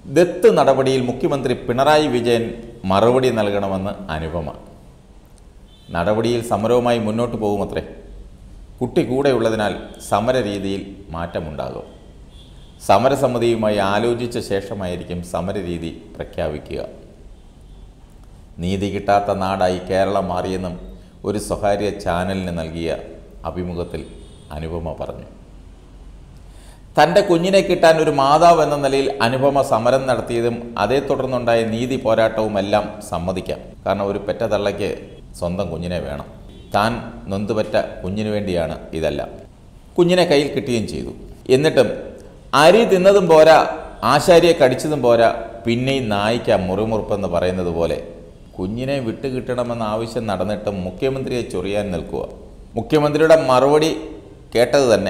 ദത്ത് നടപടിയിൽ മുഖ്യമന്ത്രി പിണറായി വിജയൻ മറുപടി നൽകണമെന്ന് അനുപമ നടപടിയിൽ സമരവുമായി മുന്നോട്ട് പോകുമത്രേ കുട്ടി കൂടെയുള്ളതിനാൽ സമരരീതിയിൽ മാറ്റമുണ്ടാകും സമരസമിതിയുമായി ആലോചിച്ച ശേഷമായിരിക്കും സമരരീതി പ്രഖ്യാപിക്കുക നീതി കിട്ടാത്ത നാടായി കേരളം മാറിയെന്നും ഒരു സ്വകാര്യ ചാനലിന് നൽകിയ അഭിമുഖത്തിൽ അനുപമ പറഞ്ഞു തൻ്റെ കുഞ്ഞിനെ കിട്ടാൻ ഒരു മാതാവ് എന്ന നിലയിൽ അനുപമ സമരം നടത്തിയതും അതേ തുടർന്നുണ്ടായ നീതി പോരാട്ടവുമെല്ലാം സമ്മതിക്കാം കാരണം ഒരു പെറ്റ തള്ളയ്ക്ക് സ്വന്തം കുഞ്ഞിനെ വേണം താൻ നൊന്തുപറ്റ കുഞ്ഞിനു വേണ്ടിയാണ് ഇതെല്ലാം കുഞ്ഞിനെ കയ്യിൽ കിട്ടുകയും ചെയ്തു എന്നിട്ടും അരി തിന്നതും പോരാ ആശാരിയെ കടിച്ചതും പോരാ പിന്നെയും നായിക്ക മുറിമുറുപ്പെന്ന് പറയുന്നത് പോലെ കുഞ്ഞിനെ വിട്ടുകിട്ടണമെന്ന ആവശ്യം നടന്നിട്ടും മുഖ്യമന്ത്രിയെ ചൊറിയാൻ നിൽക്കുക മുഖ്യമന്ത്രിയുടെ മറുപടി കേട്ടത് തന്നെ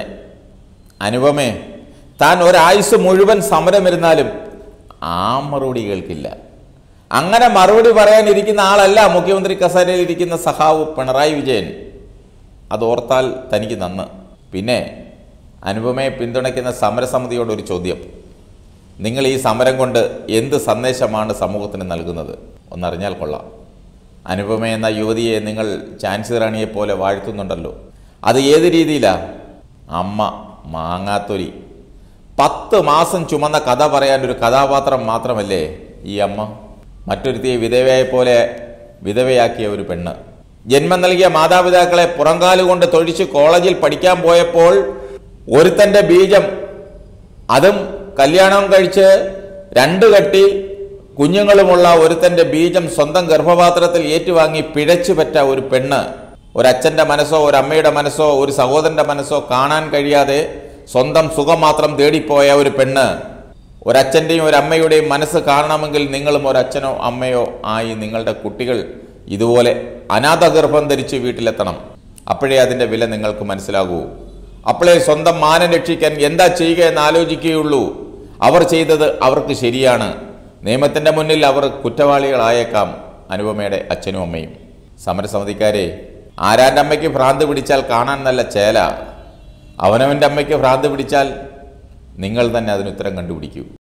അനുപമേ താൻ ഒരായുസ് മുഴുവൻ സമരമിരുന്നാലും ആ മറുപടി കേൾക്കില്ല അങ്ങനെ മറുപടി പറയാനിരിക്കുന്ന ആളല്ല മുഖ്യമന്ത്രി കസേരയിൽ ഇരിക്കുന്ന സഹാവ് പിണറായി വിജയൻ അതോർത്താൽ തനിക്ക് നന്ന് പിന്നെ അനുപമയെ പിന്തുണയ്ക്കുന്ന സമരസമിതിയോട് ഒരു ചോദ്യം നിങ്ങൾ ഈ സമരം കൊണ്ട് എന്ത് സന്ദേശമാണ് സമൂഹത്തിന് നൽകുന്നത് ഒന്നറിഞ്ഞാൽ കൊള്ളാം അനുപമ എന്ന യുവതിയെ നിങ്ങൾ ചാൻസി റാണിയെ പോലെ വാഴ്ത്തുന്നുണ്ടല്ലോ അത് ഏത് രീതിയിലാണ് അമ്മ മാങ്ങാത്തൊലി പത്ത് മാസം ചുമന്ന കഥ പറയാൻ ഒരു കഥാപാത്രം മാത്രമല്ലേ ഈ അമ്മ മറ്റൊരുത്തിയെ വിധവയെ പോലെ വിധവയാക്കിയ ഒരു പെണ്ണ് ജന്മം നൽകിയ മാതാപിതാക്കളെ പുറങ്കാലുകൊണ്ട് തൊഴിച്ച് കോളേജിൽ പഠിക്കാൻ പോയപ്പോൾ ഒരുത്തൻ്റെ ബീജം അതും കല്യാണം കഴിച്ച് രണ്ട് കെട്ടി കുഞ്ഞുങ്ങളുമുള്ള ഒരുത്തൻ്റെ ബീജം സ്വന്തം ഗർഭപാത്രത്തിൽ ഏറ്റുവാങ്ങി പിഴച്ചു പറ്റ ഒരു പെണ്ണ് ഒരച്ഛൻ്റെ മനസ്സോ ഒരമ്മയുടെ മനസ്സോ ഒരു സഹോദരൻ്റെ മനസ്സോ കാണാൻ കഴിയാതെ സ്വന്തം സുഖം മാത്രം തേടിപ്പോയ ഒരു പെണ്ണ് ഒരച്ഛൻ്റെയും ഒരമ്മയുടെയും മനസ്സ് കാണണമെങ്കിൽ നിങ്ങളും ഒരച്ഛനോ അമ്മയോ ആയി നിങ്ങളുടെ കുട്ടികൾ ഇതുപോലെ അനാഥഗർഭം ധരിച്ച് വീട്ടിലെത്തണം അപ്പോഴേ അതിൻ്റെ വില നിങ്ങൾക്ക് മനസ്സിലാകൂ അപ്പോഴേ സ്വന്തം മാനം രക്ഷിക്കാൻ എന്താ ചെയ്യുക എന്ന് ആലോചിക്കുകയുള്ളൂ അവർ ചെയ്തത് അവർക്ക് ശരിയാണ് നിയമത്തിൻ്റെ മുന്നിൽ അവർ കുറ്റവാളികളായേക്കാം അനുപമയുടെ അച്ഛനും അമ്മയും സമരസമിതിക്കാരെ ആരാൻ്റെ അമ്മയ്ക്ക് ഭ്രാന്ത് പിടിച്ചാൽ കാണാൻ നല്ല ചേല അവനവൻ്റെ അമ്മയ്ക്ക് ഭ്രാന്ത് പിടിച്ചാൽ നിങ്ങൾ തന്നെ അതിന് ഉത്തരം കണ്ടുപിടിക്കൂ